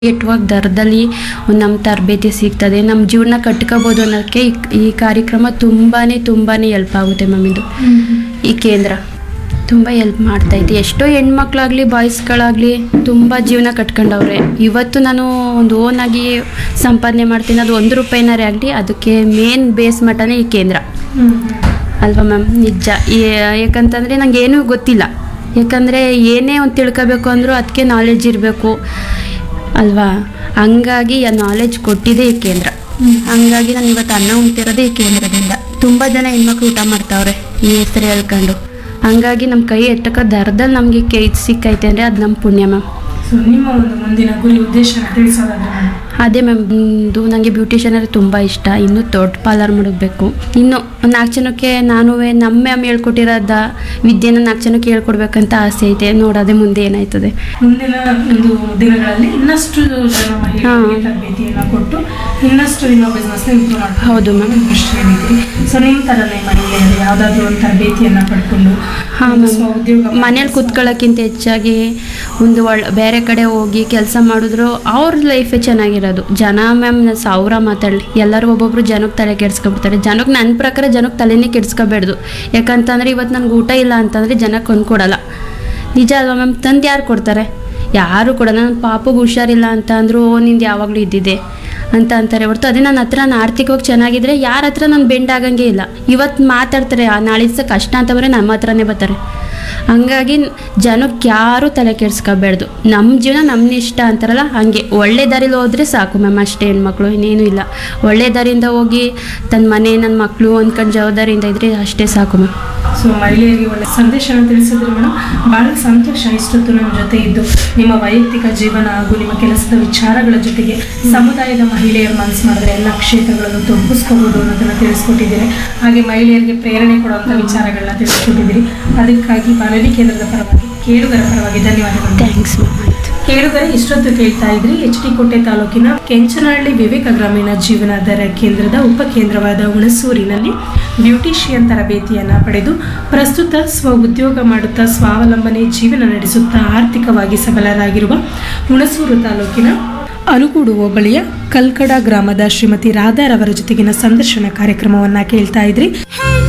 ಎಟ್ಟುವಾಗ ದರದಲ್ಲಿ ನಮ್ಮ ತರಬೇತಿ ಸಿಗ್ತದೆ ನಮ್ಮ ಜೀವನ ಕಟ್ಕೋಬೋದು ಅನ್ನೋಕ್ಕೆ ಈ- ಈ ಕಾರ್ಯಕ್ರಮ ತುಂಬಾ ತುಂಬಾ ಹೆಲ್ಪ್ ಆಗುತ್ತೆ ಮ್ಯಾಮ್ ಇದು ಈ ಕೇಂದ್ರ ತುಂಬ ಹೆಲ್ಪ್ ಮಾಡ್ತೈತೆ ಎಷ್ಟೋ ಹೆಣ್ಮಕ್ಳಾಗಲಿ ಬಾಯ್ಸ್ಗಳಾಗಲಿ ತುಂಬ ಜೀವನ ಕಟ್ಕೊಂಡವ್ರೆ ಇವತ್ತು ನಾನು ಒಂದು ಓನಾಗಿ ಸಂಪಾದನೆ ಮಾಡ್ತೀನಿ ಅದು ಒಂದು ರೂಪಾಯಿನಾರೇ ಆಗಲಿ ಅದಕ್ಕೆ ಮೇನ್ ಬೇಸ್ ಮಟ್ಟನೇ ಈ ಕೇಂದ್ರ ಅಲ್ವಾ ಮ್ಯಾಮ್ ನಿಜ ಈ- ಯಾಕಂತಂದರೆ ನಂಗೆ ಏನೂ ಗೊತ್ತಿಲ್ಲ ಯಾಕಂದರೆ ಏನೇ ಒಂದು ತಿಳ್ಕೊಬೇಕು ಅಂದರೂ ಅದಕ್ಕೆ ನಾಲೆಡ್ಜ್ ಇರಬೇಕು ಅಲ್ವಾ ಹಂಗಾಗಿ ಆ ನಾಲೆಡ್ಜ್ ಕೊಟ್ಟಿದೆ ಈ ಕೇಂದ್ರ ಹಂಗಾಗಿ ನಾನು ಇವತ್ತು ಅನ್ನ ಉಣ್ತಿರೋದೇ ಈ ಕೇಂದ್ರದಿಂದ ತುಂಬ ಜನ ಹೆಣ್ಮಕ್ಳು ಊಟ ಮಾಡ್ತಾವ್ರೆ ಈ ಹೆಸರು ಹೇಳ್ಕೊಂಡು ಹಂಗಾಗಿ ನಮ್ಮ ಕೈ ಎತ್ತಕ್ಕ ದರದಲ್ಲಿ ನಮಗೆ ಕೈ ಸಿಕ್ಕೈತೆ ಅಂದರೆ ಅದು ನಮ್ಮ ಪುಣ್ಯ ಮ್ಯಾಮ್ ಸೊ ನಿಮ್ಮ ಒಂದು ಮುಂದಿನ ಗುರಿ ಉದ್ದೇಶನ ತಿಳಿಸೋದಾದ್ರೆ ಮೇಡಮ್ ಅದೇ ಮ್ಯಾಮ್ ಇದು ನನಗೆ ಬ್ಯೂಟಿಷಿಯನ್ ಅಂದರೆ ತುಂಬ ಇಷ್ಟ ಇನ್ನೂ ದೊಡ್ಡ ಪಾರ್ಲರ್ ಮಾಡಬೇಕು ಇನ್ನು ಒಂದು ನಾಲ್ಕು ಜನಕ್ಕೆ ನಾನು ನಮ್ಮ ಮ್ಯಾಮ್ ಹೇಳ್ಕೊಟ್ಟಿರೋದ ವಿದ್ಯೆನ ನಾಲ್ಕು ಜನಕ್ಕೆ ಹೇಳ್ಕೊಡ್ಬೇಕಂತ ಆಸೆ ಐತೆ ನೋಡೋದೇ ಮುಂದೆ ಏನಾಯ್ತದೆ ಮುಂದಿನ ಒಂದು ದಿನಗಳಲ್ಲಿ ಇನ್ನಷ್ಟು ಜನ ಮಹಿಳೆಯರಿಗೆ ತರಬೇತಿಯನ್ನ ಕೊಟ್ಟು ಇನ್ನಷ್ಟು ನಿಮ್ಮ ಬಿಸ್ನೆಸ್ ಇಂಪ್ರೂವ್ ಮಾಡ್ಕೊಂಡು ಹೌದು ಮ್ಯಾಮ್ ದೃಷ್ಟಿಯಲ್ಲಿದ್ದೀರಿ ಸೊ ನಿಮ್ಮ ಥರನೇ ಮಹಿಳೆಯರು ಯಾವುದಾದ್ರೂ ಒಂದು ತರಬೇತಿಯನ್ನ ಪಡ್ಕೊಂಡು ಹಾಂ ಒಂದು ಮ್ಯಾಮ್ ಸ್ವಉದ್ಯೋಗ ಮನೇಲಿ ಕೂತ್ಕೊಳ್ಳೋಕ್ಕಿಂತ ಹೆಚ್ಚಾಗಿ ಒಂದು ಒಳ್ಳೆ ಬೇರೆ ಕಡೆ ಹೋಗಿ ಕೆಲಸ ಮಾಡಿದ್ರು ಅವ್ರ ಲೈಫೇ ಚೆನ್ನಾಗಿರೋದು ಜನ ಮ್ಯಾಮ್ ಸಾವಿರ ಮಾತಾಡಲಿ ಎಲ್ಲರೂ ಒಬ್ಬೊಬ್ರು ಜನಕ್ಕೆ ತಲೆ ಕೆಡ್ಸ್ಕೊಬಿಡ್ತಾರೆ ಜನಕ್ಕೆ ನನ್ನ ಪ್ರಕಾರ ಜನಕ್ಕೆ ತಲೆನೇ ಕೆಡ್ಸ್ಕೊಬೇಡ್ದು ಯಾಕಂತಂದರೆ ಇವತ್ತು ನನಗೆ ಊಟ ಇಲ್ಲ ಅಂತಂದರೆ ಜನಕ್ಕೆ ಕೊಂದು ಕೊಡಲ್ಲ ನಿಜ ಅಲ್ವಾ ಮ್ಯಾಮ್ ತಂದು ಯಾರು ಕೊಡ್ತಾರೆ ಯಾರು ಕೊಡಲ್ಲ ನನ್ನ ಪಾಪಗೆ ಹುಷಾರಿಲ್ಲ ಅಂತ ಅಂದರು ಓ ನಿಂದು ಯಾವಾಗಲೂ ಇದ್ದಿದೆ ಅಂತ ಅಂತಾರೆ ಹೊರತು ಅದೇ ನನ್ನ ಹತ್ರ ನಾನು ಆರ್ಥಿಕವಾಗಿ ಚೆನ್ನಾಗಿದ್ರೆ ಯಾರ ಹತ್ರ ನಾನು ಬೆಂಡ್ ಆಗಂಗೆ ಇಲ್ಲ ಇವತ್ತು ಮಾತಾಡ್ತಾರೆ ಆ ನಾಳೆ ದಿವಸ ಕಷ್ಟ ಅಂತ ಬರೋ ನಮ್ಮ ಹತ್ರನೇ ಬರ್ತಾರೆ ಹಂಗಾಗಿ ಜನಕ್ಕೆ ಯಾರೂ ತಲೆ ಕೆಡ್ಸ್ಕೊಬೇಡ್ದು ನಮ್ಮ ಜೀವನ ನಮ್ಮ ಇಷ್ಟ ಅಂತಾರಲ್ಲ ಹಾಗೆ ಒಳ್ಳೆ ದಾರಿಲಿ ಹೋದರೆ ಸಾಕು ಮ್ಯಾಮ್ ಅಷ್ಟೇ ಹೆಣ್ಮಕ್ಳು ಇನ್ನೇನು ಇಲ್ಲ ಒಳ್ಳೆ ದಾರಿಯಿಂದ ಹೋಗಿ ತನ್ನ ಮನೆ ನನ್ನ ಮಕ್ಕಳು ಅಂದ್ಕೊಂಡು ಜವಾಬ್ದಾರಿಯಿಂದ ಇದ್ರೆ ಅಷ್ಟೇ ಸಾಕು ಮ್ಯಾಮ್ ಸೊ ಮಹಿಳೆಯರಿಗೆ ಒಳ್ಳೆ ಸಂದೇಶನ ತಿಳಿಸಿದ್ರು ಮೇಡಮ್ ಬಹಳ ಸಂತೋಷ ಇಷ್ಟೊತ್ತು ನಮ್ಮ ಜೊತೆ ಇದ್ದು ನಿಮ್ಮ ವೈಯಕ್ತಿಕ ಜೀವನ ಹಾಗೂ ನಿಮ್ಮ ಕೆಲಸದ ವಿಚಾರಗಳ ಜೊತೆಗೆ ಸಮುದಾಯದ ಮಹಿಳೆಯರು ಮನಸ್ಸು ಮಾಡಿದ್ರೆ ಎಲ್ಲ ಕ್ಷೇತ್ರಗಳನ್ನು ತೊಡಗಿಸ್ಕೋಬಹುದು ಅನ್ನೋದನ್ನ ತಿಳಿಸ್ಕೊಟ್ಟಿದ್ದೀರಿ ಹಾಗೆ ಮಹಿಳೆಯರಿಗೆ ಪ್ರೇರಣೆ ಕೊಡುವಂಥ ವಿಚಾರಗಳನ್ನ ತಿಳಿಸ್ಕೊಟ್ಟಿದ್ದೀರಿ ಅದಕ್ಕಾಗಿ ಬಾನುಲಿ ಕೇಂದ್ರದ ಪರವಾಗಿ ಕೇಳುಗರ ಪರವಾಗಿ ಧನ್ಯವಾದಗಳು ಥ್ಯಾಂಕ್ಸ್ ಮ್ಯಾಮ್ ಆಯಿತು ಕೇಳುಗರೆ ಇಷ್ಟೊತ್ತು ಕೇಳ್ತಾ ಇದ್ರಿ ಎಚ್ ಡಿ ಕೋಟೆ ತಾಲೂಕಿನ ಕೆಂಚನಹಳ್ಳಿ ವಿವೇಕ ಗ್ರಾಮೀಣ ಜೀವನಾಧಾರ ಕೇಂದ್ರದ ಉಪಕೇಂದ್ರವಾದ ಹುಣಸೂರಿನಲ್ಲಿ ಬ್ಯೂಟಿಷಿಯನ್ ತರಬೇತಿಯನ್ನ ಪಡೆದು ಪ್ರಸ್ತುತ ಸ್ವ ಉದ್ಯೋಗ ಮಾಡುತ್ತಾ ಸ್ವಾವಲಂಬನೆ ಜೀವನ ನಡೆಸುತ್ತಾ ಆರ್ಥಿಕವಾಗಿ ಸಬಲರಾಗಿರುವ ಹುಣಸೂರು ತಾಲೂಕಿನ ಅನುಗೂಡು ಹೋಬಳಿಯ ಕಲ್ಕಡ ಗ್ರಾಮದ ಶ್ರೀಮತಿ ರಾಧಾರವರ ಜೊತೆಗಿನ ಸಂದರ್ಶನ ಕಾರ್ಯಕ್ರಮವನ್ನ ಕೇಳ್ತಾ ಇದ್ರಿ